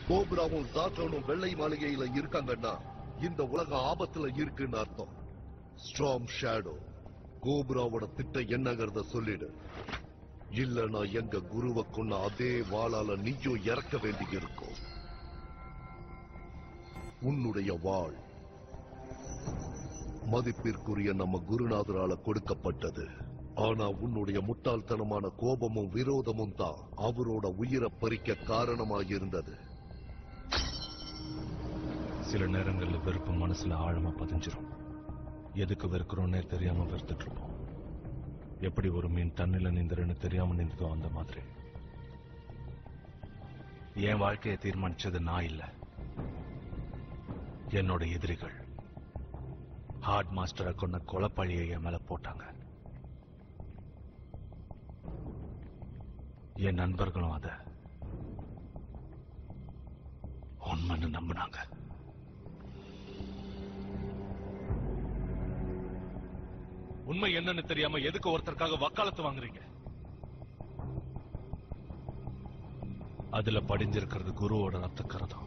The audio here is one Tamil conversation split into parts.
கோப்ராவும் ஜாட்டோனும் வெள்ளை மாளிகையில இருக்காங்கன்னா இந்த உலகம் ஆபத்துல இருக்குன்னு அர்த்தம் ஸ்ட்ராம் ஷேடோ கோப்ராவோட திட்டம் என்னங்கறத சொல்லிடு இல்லனா எங்க குருவை கொன்ன அதே வாளால நீயும் இறக்க வேண்டி இருக்கும் உன்னுடைய வாழ் மதிப்பிற்குரிய நம்ம குருநாதரால கொடுக்கப்பட்டது ஆனா உன்னுடைய முட்டாள்தனமான கோபமும் விரோதமும் தான் அவரோட உயிரை பறிக்க காரணமாயிருந்தது சில நேரங்கள்ல வெறுப்பு மனசுல ஆழமா பதிஞ்சிரும் எதுக்கு வெறுக்கிறோன்னே தெரியாம வெறுத்துட்டு இருப்போம் எப்படி ஒரு மீன் தண்ணில நீந்துறன்னு தெரியாம நீந்ததோ அந்த மாதிரி என் வாழ்க்கையை தீர்மானிச்சது நான் இல்ல என்னோட எதிரிகள் ஹார்ட் மாஸ்டரை கொண்ட கொலப்பழியை என் மேல போட்டாங்க என் நண்பர்களும் அத உண்மைன்னு நம்பினாங்க உண்மை என்னன்னு தெரியாம எதுக்கு ஒருத்தருக்காக வக்காலத்து வாங்குறீங்க அதுல படிஞ்சிருக்கிறது குருவோட ரத்த கரதம்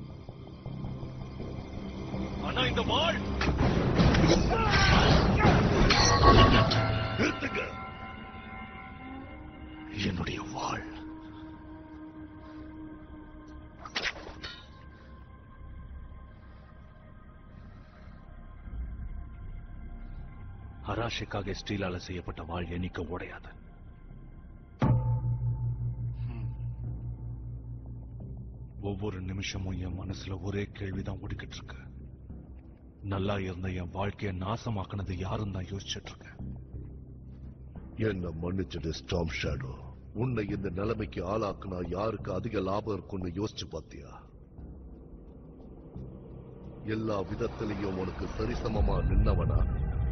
ஆனா இந்த வாழ் நிறுத்துங்க என்னுடைய வாழ் அராஷிக்காக ஸ்டீலால செய்யப்பட்ட வாழ் எண்ணிக்க உடையாது ஒவ்வொரு நிமிஷமும் என் மனசுல ஒரே கேள்விதான் ஓடிக்கிட்டு இருக்கு நல்லா இருந்த என் வாழ்க்கையை நாசமாக்குனது யாரும் தான் யோசிச்சுட்டு இருக்கேன் என்ன மன்னிச்சிடு ஸ்டாம் ஷேடோ உன்னை இந்த நிலைமைக்கு ஆளாக்குனா யாருக்கு அதிக லாபம் இருக்கும்னு யோசிச்சு பாத்தியா எல்லா விதத்திலையும் உனக்கு சரிசமமா நின்னவனா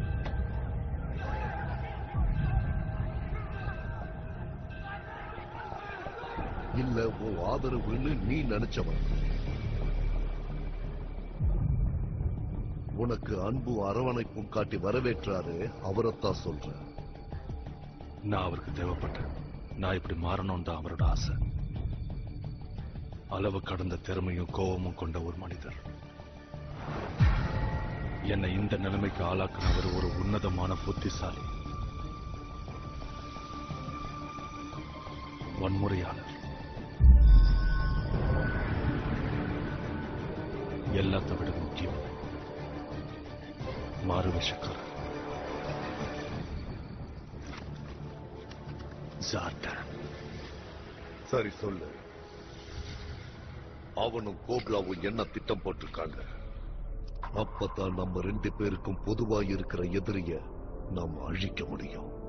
இல்ல உன் ஆதரவுன்னு நீ நினைச்சவன் உனக்கு அன்பும் அரவணைப்பும் காட்டி வரவேற்றாரு அவரைத்தான் சொல்றேன் நான் அவருக்கு தேவைப்பட்டேன் நான் இப்படி மாறணும் தான் அவரோட ஆசை அளவு கடந்த திறமையும் கோபமும் கொண்ட ஒரு மனிதர் என்னை இந்த நிலைமைக்கு ஆளாக்குனவர் ஒரு உன்னதமான புத்திசாலி வன்முறையாளர் எல்லாத்தை விட முக்கியம் மாறுவேஷக்காரர் ஜார்டன் சரி சொல்லு அவனும் கோப்லாவும் என்ன திட்டம் போட்டிருக்காங்க அப்பதான் நம்ம ரெண்டு பேருக்கும் பொதுவா இருக்கிற எதிரிய நாம அழிக்க முடியும்